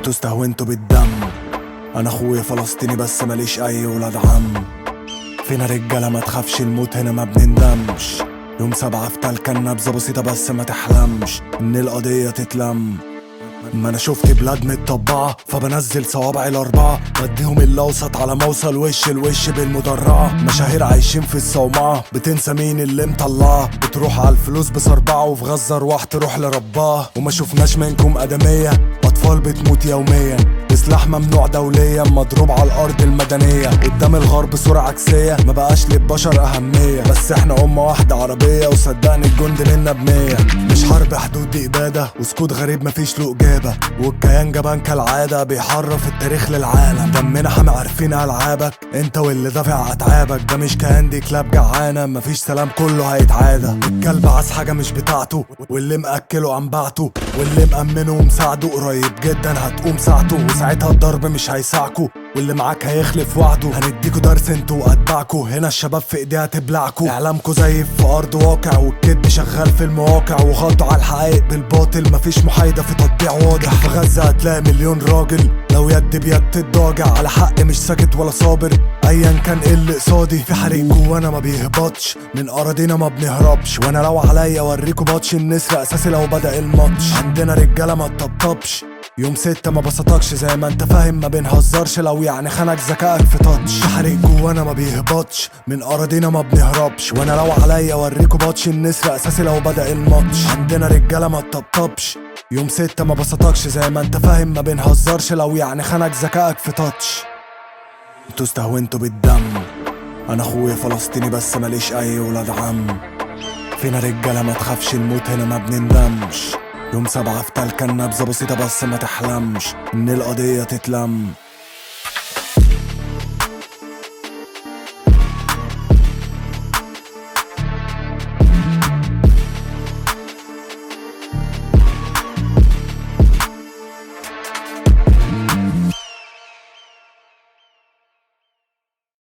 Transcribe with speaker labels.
Speaker 1: انتوا استهونتوا بالدم انا اخويا فلسطيني بس ماليش اي ولاد عم فينا رجالة ما تخافش الموت هنا ما بنندمش يوم سبعة في تلك النبذة بسيطة بس ما تحلمش ان القضية تتلم ما انا شفت بلاد متطبعة فبنزل صوابعي الاربعة بديهم الاوسط على ما اوصل وش الوش بالمدرعة مشاهير عايشين في الصومعة بتنسى مين اللي مطلعها بتروح على الفلوس بصربعة وفي غزة ارواح تروح لربها وما شفناش منكم ادمية اطفال بتموت يوميا بسلاح ممنوع دوليا مضروب على الارض المدنية قدام الغرب صورة عكسية ما بقاش للبشر اهمية بس احنا امة واحدة عربية وصدقني الجند منا بمية مش حرب حدود دي ابادة وسكوت غريب مفيش له اجابة والكيان جبان كالعادة بيحرف التاريخ للعالم دمنا حامي عارفين العابك انت واللي دافع اتعابك ده مش كيان دي كلاب جعانة مفيش سلام كله هيتعادى الكلب عايز حاجة مش بتاعته واللي مأكله عن بعته واللي مأمنه ومساعده قريب جدا هتقوم ساعته وساعتها الضرب مش هيساعكوا واللي معاك هيخلف وعده هنديكوا درس انتوا واتباعكوا هنا الشباب في ايديها تبلعكوا اعلامكوا زي في ارض واقع والكذب شغال في المواقع وغلطوا على الحقائق بالباطل مفيش محايده في تطبيع واضح في غزه هتلاقي مليون راجل لو يد بيد تتضاجع على حق مش ساكت ولا صابر ايا كان ايه اللي قصادي في حريق جوانا ما بيهبطش من اراضينا ما بنهربش وانا لو عليا اوريكوا باتش النسر اساسي لو بدا الماتش عندنا رجاله ما تطبطبش يوم ستة ما بسطكش زي ما انت فاهم ما بنهزرش لو يعني خانك ذكائك في تاتش حريق جوانا ما بيهبطش من اراضينا ما بنهربش وانا لو عليا اوريكوا باتش النسر اساسي لو بدا الماتش عندنا رجاله ما تطبطبش يوم ستة ما بسطكش زي ما انت فاهم ما بنهزرش لو يعني خانك ذكائك في تاتش انتوا استهونتوا بالدم انا اخويا فلسطيني بس ماليش اي ولاد عم فينا رجالة ما تخافش الموت هنا ما بنندمش يوم سبعة في تلك النبذة بسيطة بس ما تحلمش ان القضية تتلم